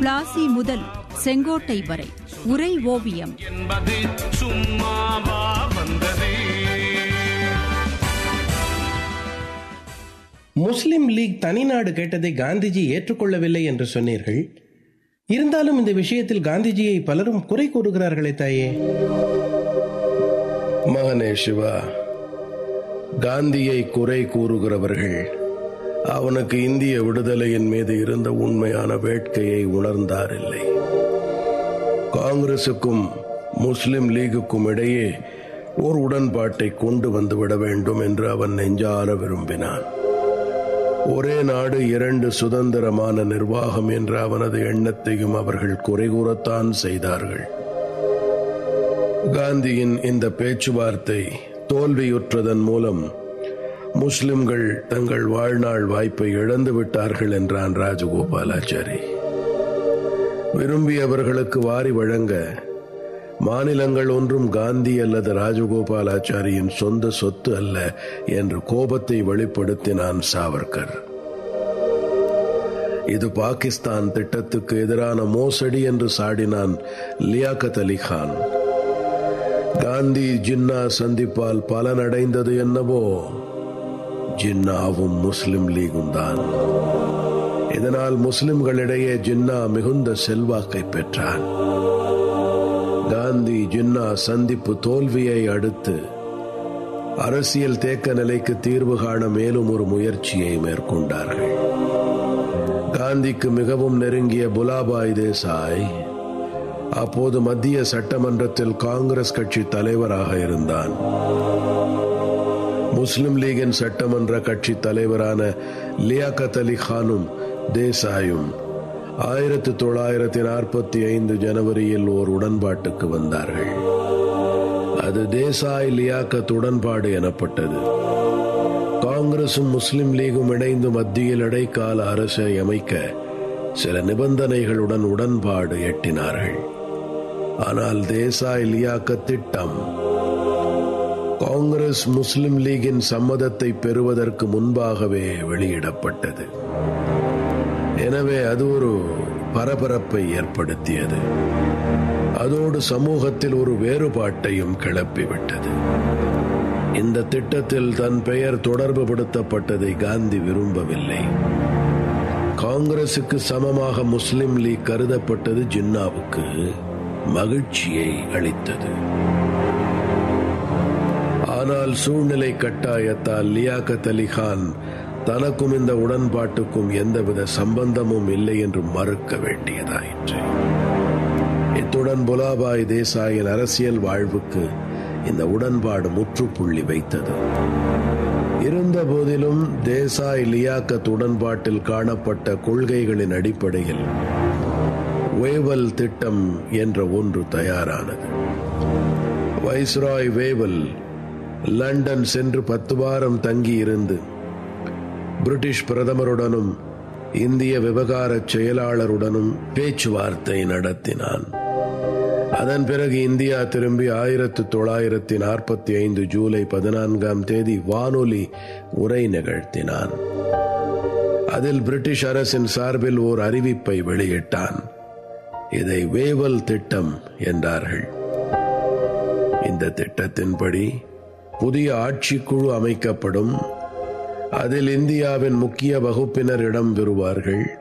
பிளாசி முதல் செங்கோட்டை வரை உரை ஓவியம் என்பது சும்மாவா வந்தது முஸ்லிம் லீக் தனிநாடு கேட்டதை காந்திஜி ஏற்றுக்கொள்ளவில்லை என்று சொன்னீர்கள் இருந்தாலும் இந்த விஷயத்தில் காந்திஜியை பலரும் குறை கூறுகிறார்களே தாயே மகனே சிவா காந்தியை குறை கூறுகிறவர்கள் அவனுக்கு இந்திய விடுதலையின் மீது இருந்த உண்மையான வேட்கையை உணர்ந்தாரில்லை காங்கிரசுக்கும் முஸ்லிம் லீகுக்கும் இடையே ஒரு உடன்பாட்டை கொண்டு வந்து விட வேண்டும் என்று அவன் நெஞ்சார விரும்பினான் ஒரே நாடு இரண்டு சுதந்திரமான நிர்வாகம் என்ற அவனது எண்ணத்தையும் அவர்கள் குறை கூறத்தான் செய்தார்கள் காந்தியின் இந்த பேச்சுவார்த்தை தோல்வியுற்றதன் மூலம் முஸ்லிம்கள் தங்கள் வாழ்நாள் வாய்ப்பை இழந்து விட்டார்கள் என்றான் ராஜகோபாலாச்சாரி விரும்பியவர்களுக்கு வாரி வழங்க மாநிலங்கள் ஒன்றும் காந்தி அல்லது ராஜகோபாலாச்சாரியின் சொந்த சொத்து அல்ல என்று கோபத்தை வெளிப்படுத்தினான் சாவர்கர் இது பாகிஸ்தான் திட்டத்துக்கு எதிரான மோசடி என்று சாடினான் லியாக்கத் அலி கான் காந்தி ஜின்னா சந்திப்பால் பலனடைந்தது என்னவோ ஜின்னாவும் முஸ்லிம் லீகும் தான் இதனால் முஸ்லிம்களிடையே ஜின்னா மிகுந்த செல்வாக்கை பெற்றான் காந்தி ஜின்னா சந்திப்பு தோல்வியை அடுத்து அரசியல் தேக்க நிலைக்கு தீர்வு காண மேலும் ஒரு முயற்சியை மேற்கொண்டார்கள் காந்திக்கு மிகவும் நெருங்கிய புலாபாய் தேசாய் அப்போது மத்திய சட்டமன்றத்தில் காங்கிரஸ் கட்சி தலைவராக இருந்தான் முஸ்லிம் லீகின் சட்டமன்ற கட்சி தலைவரான லியாக்கத் அலி கானும் தேசாயும் ஆயிரத்தி தொள்ளாயிரத்தி நாற்பத்தி ஐந்து ஜனவரியில் ஓர் உடன்பாட்டுக்கு வந்தார்கள் அது தேசாய் லியாக்கத் உடன்பாடு எனப்பட்டது காங்கிரசும் முஸ்லிம் லீகும் இணைந்து மத்தியில் இடைக்கால அரசை அமைக்க சில நிபந்தனைகளுடன் உடன்பாடு எட்டினார்கள் ஆனால் தேசாய் லியாக்கத் திட்டம் காங்கிரஸ் முஸ்லிம் லீகின் சம்மதத்தை பெறுவதற்கு முன்பாகவே வெளியிடப்பட்டது எனவே அது ஒரு பரபரப்பை ஏற்படுத்தியது அதோடு சமூகத்தில் ஒரு வேறுபாட்டையும் கிளப்பிவிட்டது இந்த திட்டத்தில் தன் பெயர் தொடர்பு படுத்தப்பட்டதை காந்தி விரும்பவில்லை காங்கிரசுக்கு சமமாக முஸ்லிம் லீக் கருதப்பட்டது ஜின்னாவுக்கு மகிழ்ச்சியை அளித்தது ஆனால் சூழ்நிலை கட்டாயத்தால் லியாக்கத் அலி கான் தனக்கும் இந்த உடன்பாட்டுக்கும் எந்தவித சம்பந்தமும் இல்லை என்று மறுக்க வேண்டியதாயிற்று இத்துடன் புலாபாய் தேசாயின் அரசியல் வாழ்வுக்கு இந்த உடன்பாடு முற்றுப்புள்ளி வைத்தது இருந்த போதிலும் தேசாய் லியாக்கத் உடன்பாட்டில் காணப்பட்ட கொள்கைகளின் அடிப்படையில் வேவல் திட்டம் என்ற ஒன்று தயாரானது வைஸ்ராய் வேவல் லண்டன் சென்று பத்து வாரம் தங்கியிருந்து பிரிட்டிஷ் பிரதமருடனும் இந்திய விவகார செயலாளருடனும் பேச்சுவார்த்தை நடத்தினான் அதன் பிறகு இந்தியா திரும்பி ஆயிரத்து தொள்ளாயிரத்தி நாற்பத்தி ஐந்து ஜூலை பதினான்காம் தேதி வானொலி உரை நிகழ்த்தினான் அதில் பிரிட்டிஷ் அரசின் சார்பில் ஓர் அறிவிப்பை வெளியிட்டான் இதை வேவல் திட்டம் என்றார்கள் இந்த திட்டத்தின்படி புதிய ஆட்சிக்குழு அமைக்கப்படும் அதில் இந்தியாவின் முக்கிய வகுப்பினர் இடம் பெறுவார்கள்